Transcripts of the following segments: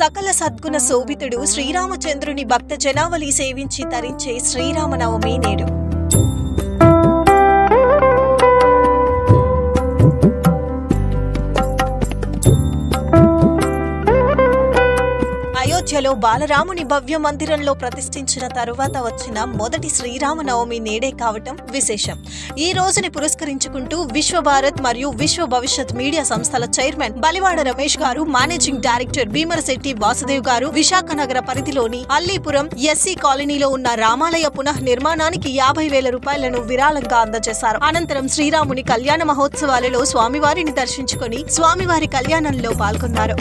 సకల సద్గుణ శోభితుడు శ్రీరామచంద్రుని భక్త జనావళి సేవించి తరించే శ్రీరామనవమి నేడు అయోధ్యలో బాలరాముని భవ్య మందిరంలో ప్రతిష్ఠించిన తరువాత వచ్చిన మొదటి శ్రీరామనవమి నేడే కావటం విశేషం ఈ రోజుని పురస్కరించుకుంటూ విశ్వ భారత్ మరియు విశ్వ భవిష్యత్ మీడియా సంస్థల చైర్మన్ బలివాడ రమేష్ గారు మేనేజింగ్ డైరెక్టర్ భీమరశెట్టి వాసుదేవ్ గారు విశాఖ నగర పరిధిలోని అల్లీపురం ఎస్సీ కాలనీలో ఉన్న రామాలయ పునః నిర్మాణానికి యాభై వేల రూపాయలను విరాళంగా అందజేశారు అనంతరం శ్రీరాముని కళ్యాణ మహోత్సవాలలో స్వామివారిని దర్శించుకొని స్వామివారి కళ్యాణంలో పాల్గొన్నారు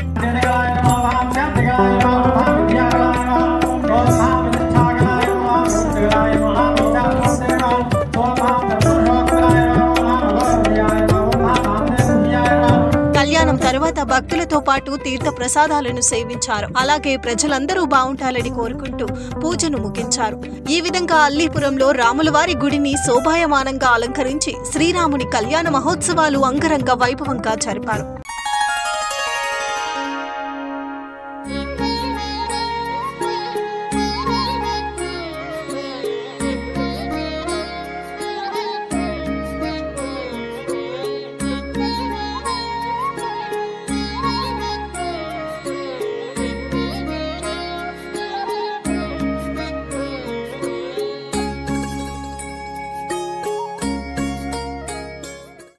కళ్యాణం తర్వాత భక్తులతో పాటు తీర్థ ప్రసాదాలను సేవించారు అలాగే ప్రజలందరూ బాగుంటాలని కోరుకుంటూ పూజను ముగించారు ఈ విధంగా అల్లీపురంలో రాములవారి గుడిని శోభాయమానంగా అలంకరించి శ్రీరాముని కళ్యాణ మహోత్సవాలు అంగరంగ వైభవంగా జరిపారు